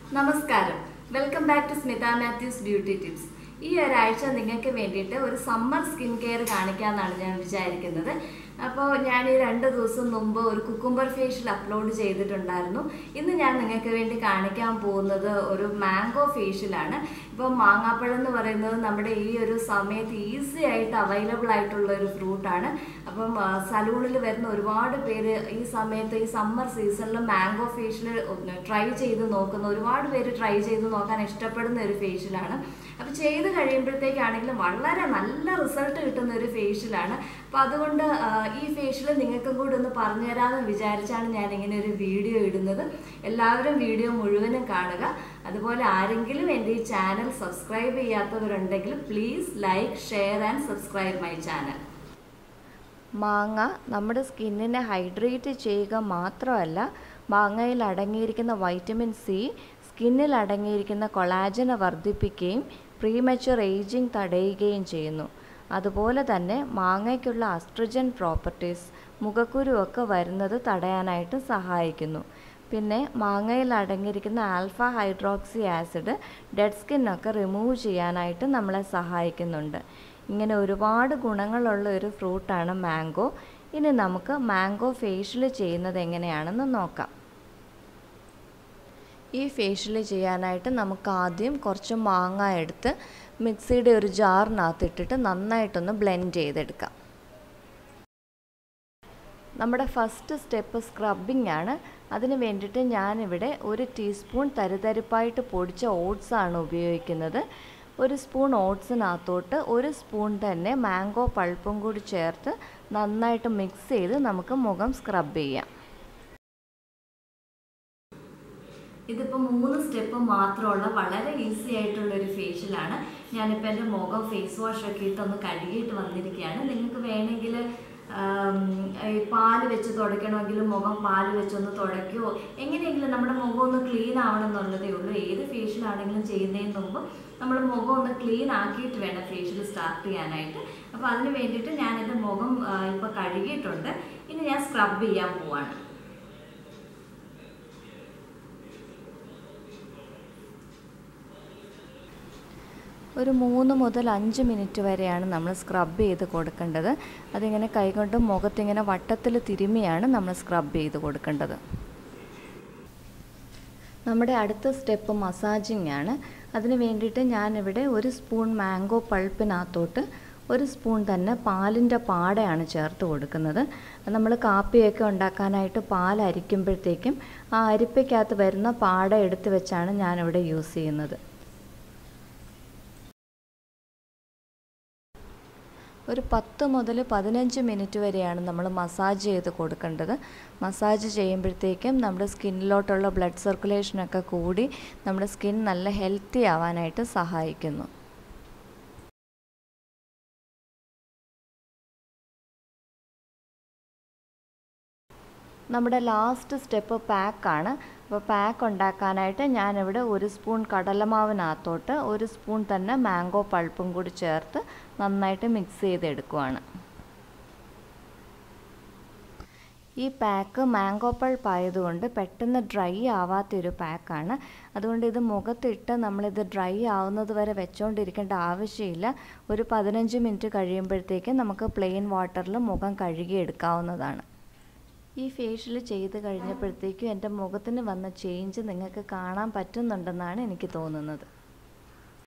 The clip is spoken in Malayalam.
നമസ്കാരം welcome back to Smitha Mathews beauty tips ഈ ഒരാഴ്ച നിങ്ങൾക്ക് വേണ്ടിയിട്ട് ഒരു സമ്മർ സ്കിൻ കെയർ കാണിക്കാമെന്നാണ് ഞാൻ വിചാരിക്കുന്നത് അപ്പോൾ ഞാൻ ഈ രണ്ട് ദിവസം മുമ്പ് ഒരു കുക്കുംബർ ഫേഷ്യൽ അപ്ലോഡ് ചെയ്തിട്ടുണ്ടായിരുന്നു ഇന്ന് ഞാൻ നിങ്ങൾക്ക് വേണ്ടി കാണിക്കാൻ പോകുന്നത് ഒരു മാംഗോ ഫേഷ്യലാണ് ഇപ്പോൾ മാങ്ങാപ്പഴം എന്ന് പറയുന്നത് നമ്മുടെ ഈ ഒരു സമയത്ത് ഈസി ആയിട്ട് അവൈലബിൾ ആയിട്ടുള്ള ഒരു ഫ്രൂട്ടാണ് അപ്പം സലൂണിൽ വരുന്ന ഒരുപാട് പേര് ഈ സമയത്ത് ഈ സമ്മർ സീസണിൽ മാംഗോ ഫേഷ്യൽ ട്രൈ ചെയ്ത് നോക്കുന്ന ഒരുപാട് പേര് ട്രൈ ചെയ്ത് നോക്കാൻ ഇഷ്ടപ്പെടുന്ന ഒരു ഫേഷ്യലാണ് അപ്പോൾ ചെയ്ത് കഴിയുമ്പോഴത്തേക്കാണെങ്കിലും വളരെ നല്ല റിസൾട്ട് കിട്ടുന്ന ഒരു ഫേഷ്യലാണ് അപ്പോൾ അതുകൊണ്ട് ആ, ഈ ഫേഷ്യൽ നിങ്ങൾക്കും കൂടി ഒന്ന് പറഞ്ഞു തരാമെന്ന് വിചാരിച്ചാണ് ഞാൻ ഇങ്ങനെ ഒരു വീഡിയോ ഇടുന്നത് എല്ലാവരും വീഡിയോ മുഴുവനും കാണുക അതുപോലെ ആരെങ്കിലും എൻ്റെ ഈ ചാനൽ സബ്സ്ക്രൈബ് ചെയ്യാത്തവരുണ്ടെങ്കിൽ please like share and subscribe my channel മാങ്ങ നമ്മുടെ സ്കിന്നിനെ ഹൈഡ്രേറ്റ് ചെയ്യുക മാത്രമല്ല മാങ്ങയിൽ അടങ്ങിയിരിക്കുന്ന വൈറ്റമിൻ സി സ്കിന്നിൽ അടങ്ങിയിരിക്കുന്ന കൊളാജനെ വർദ്ധിപ്പിക്കുകയും പ്രീമച്ചുർ ഏജിങ് തടയുകയും ചെയ്യുന്നു അതുപോലെ തന്നെ മാങ്ങയ്ക്കുള്ള അസ്ട്രജൻ പ്രോപ്പർട്ടീസ് മുഖക്കുരുവൊക്കെ വരുന്നത് തടയാനായിട്ട് സഹായിക്കുന്നു പിന്നെ മാങ്ങയിൽ അടങ്ങിയിരിക്കുന്ന ആൽഫ ഹൈഡ്രോക്സി ആസിഡ് ഡെഡ് സ്കിന്നൊക്കെ റിമൂവ് ചെയ്യാനായിട്ട് നമ്മളെ സഹായിക്കുന്നുണ്ട് ഇങ്ങനെ ഒരുപാട് ഗുണങ്ങളുള്ള ഒരു ഫ്രൂട്ടാണ് മാംഗോ ഇനി നമുക്ക് മാംഗോ ഫേഷ്യൽ ചെയ്യുന്നത് എങ്ങനെയാണെന്ന് നോക്കാം ഈ ഫേഷ്യൽ ചെയ്യാനായിട്ട് നമുക്ക് ആദ്യം കുറച്ച് മാങ്ങ എടുത്ത് മിക്സിയുടെ ഒരു ജാറിനകത്ത് ഇട്ടിട്ട് നന്നായിട്ടൊന്ന് ബ്ലെൻഡ് ചെയ്തെടുക്കാം നമ്മുടെ ഫസ്റ്റ് സ്റ്റെപ്പ് സ്ക്രബിംഗ് ആണ് അതിന് വേണ്ടിയിട്ട് ഞാനിവിടെ ഒരു ടീസ്പൂൺ തരിതരിപ്പായിട്ട് പൊടിച്ച ഓട്സ് ആണ് ഉപയോഗിക്കുന്നത് ഒരു സ്പൂൺ ഓട്സിനകത്തോട്ട് ഒരു സ്പൂൺ തന്നെ മാംഗോ പൾപ്പും കൂടി ചേർത്ത് നന്നായിട്ട് മിക്സ് ചെയ്ത് നമുക്ക് മുഖം സ്ക്രബ് ചെയ്യാം ഇതിപ്പോൾ മൂന്ന് സ്റ്റെപ്പ് മാത്രമുള്ള വളരെ ഈസി ആയിട്ടുള്ള ഒരു ഫേഷ്യലാണ് ഞാനിപ്പോൾ എൻ്റെ മുഖം ഫേസ് വാഷ് ഒക്കെ ഇട്ടൊന്ന് കഴുകിയിട്ട് വന്നിരിക്കുകയാണ് നിങ്ങൾക്ക് വേണമെങ്കിൽ ആം, ഈ പാല് വെച്ച് തുടയ്ക്കണമെങ്കിൽ മുഖം പാല് വെച്ചൊന്ന് തുടയ്ക്കുകയോ എങ്ങനെയെങ്കിലും നമ്മുടെ മുഖം ഒന്ന് ക്ലീൻ ആവണം എന്നുള്ളതേ ഉള്ളൂ ഏത് ഫേഷ്യൽ ആണെങ്കിലും ചെയ്യുന്നതിന് മുമ്പ് നമ്മൾ മുഖം ഒന്ന് ക്ലീൻ ആക്കിയിട്ട് വേണം ഫേഷ്യൽ സ്റ്റാർട്ട് ചെയ്യാനായിട്ട് അപ്പോൾ അതിന് വേണ്ടിയിട്ട് ഞാൻ എൻ്റെ മുഖം ഇപ്പോൾ കഴുകിയിട്ടുണ്ട് ഇനി ഞാൻ സ്ക്രബ് ചെയ്യാൻ പോവാണ് ഒരു മൂന്ന് മുതൽ അഞ്ച് മിനിറ്റ് വരെയാണ് നമ്മൾ സ്ക്രബ് ചെയ്ത് കൊടുക്കേണ്ടത് അതിങ്ങനെ കൈകൊണ്ട് മുഖത്തിങ്ങനെ വട്ടത്തിൽ തിരുമിയാണ് നമ്മൾ സ്ക്രബ് ചെയ്ത് കൊടുക്കേണ്ടത് നമ്മുടെ അടുത്ത സ്റ്റെപ്പ് മസാജിങ് ആണ് അതിന് വേണ്ടിയിട്ട് ഞാനിവിടെ ഒരു സ്പൂൺ മാംഗോ പൾപ്പിനകത്തോട്ട് ഒരു സ്പൂൺ തന്നെ പാലിൻ്റെ പാടയാണ് ചേർത്ത് കൊടുക്കുന്നത് നമ്മൾ കാപ്പിയൊക്കെ ഉണ്ടാക്കാനായിട്ട് പാൽ അരിക്കുമ്പോഴത്തേക്കും ആ അരിപ്പയ്ക്കകത്ത് വരുന്ന പാട എടുത്ത് വെച്ചാണ് ഞാനിവിടെ യൂസ് ചെയ്യുന്നത് ഒരു പത്ത് മുതൽ പതിനഞ്ച് മിനിറ്റ് വരെയാണ് നമ്മൾ മസാജ് ചെയ്ത് കൊടുക്കേണ്ടത് മസാജ് ചെയ്യുമ്പോഴത്തേക്കും നമ്മുടെ സ്കിന്നിലോട്ടുള്ള ബ്ലഡ് സർക്കുലേഷനൊക്കെ കൂടി നമ്മുടെ സ്കിൻ നല്ല ഹെൽത്തി ആവാനായിട്ട് സഹായിക്കുന്നു നമ്മുടെ ലാസ്റ്റ് സ്റ്റെപ്പ് പാക്കാണ് അപ്പോൾ പാക്ക് ഉണ്ടാക്കാനായിട്ട് ഞാനിവിടെ ഒരു സ്പൂൺ കടലമാവിനകത്തോട്ട് ഒരു സ്പൂൺ തന്നെ മാംഗോ പൾപ്പും കൂടി ചേർത്ത് നന്നായിട്ട് മിക്സ് ചെയ്തെടുക്കുവാണ് ഈ പാക്ക് മാംഗോ പൾപ്പ് ആയതുകൊണ്ട് പെട്ടെന്ന് ഡ്രൈ ആവാത്തൊരു പാക്കാണ് അതുകൊണ്ട് ഇത് മുഖത്തിട്ട് നമ്മളിത് ഡ്രൈ ആവുന്നത് വരെ വെച്ചുകൊണ്ടിരിക്കേണ്ട ആവശ്യമില്ല ഒരു പതിനഞ്ച് മിനിറ്റ് കഴിയുമ്പോഴത്തേക്ക് നമുക്ക് പ്ലെയിൻ വാട്ടറിൽ മുഖം കഴുകിയെടുക്കാവുന്നതാണ് ഈ ഫേഷ്യൽ ചെയ്ത് കഴിഞ്ഞപ്പോഴത്തേക്കും എൻ്റെ മുഖത്തിന് വന്ന ചേഞ്ച് നിങ്ങൾക്ക് കാണാൻ പറ്റുന്നുണ്ടെന്നാണ് എനിക്ക് തോന്നുന്നത്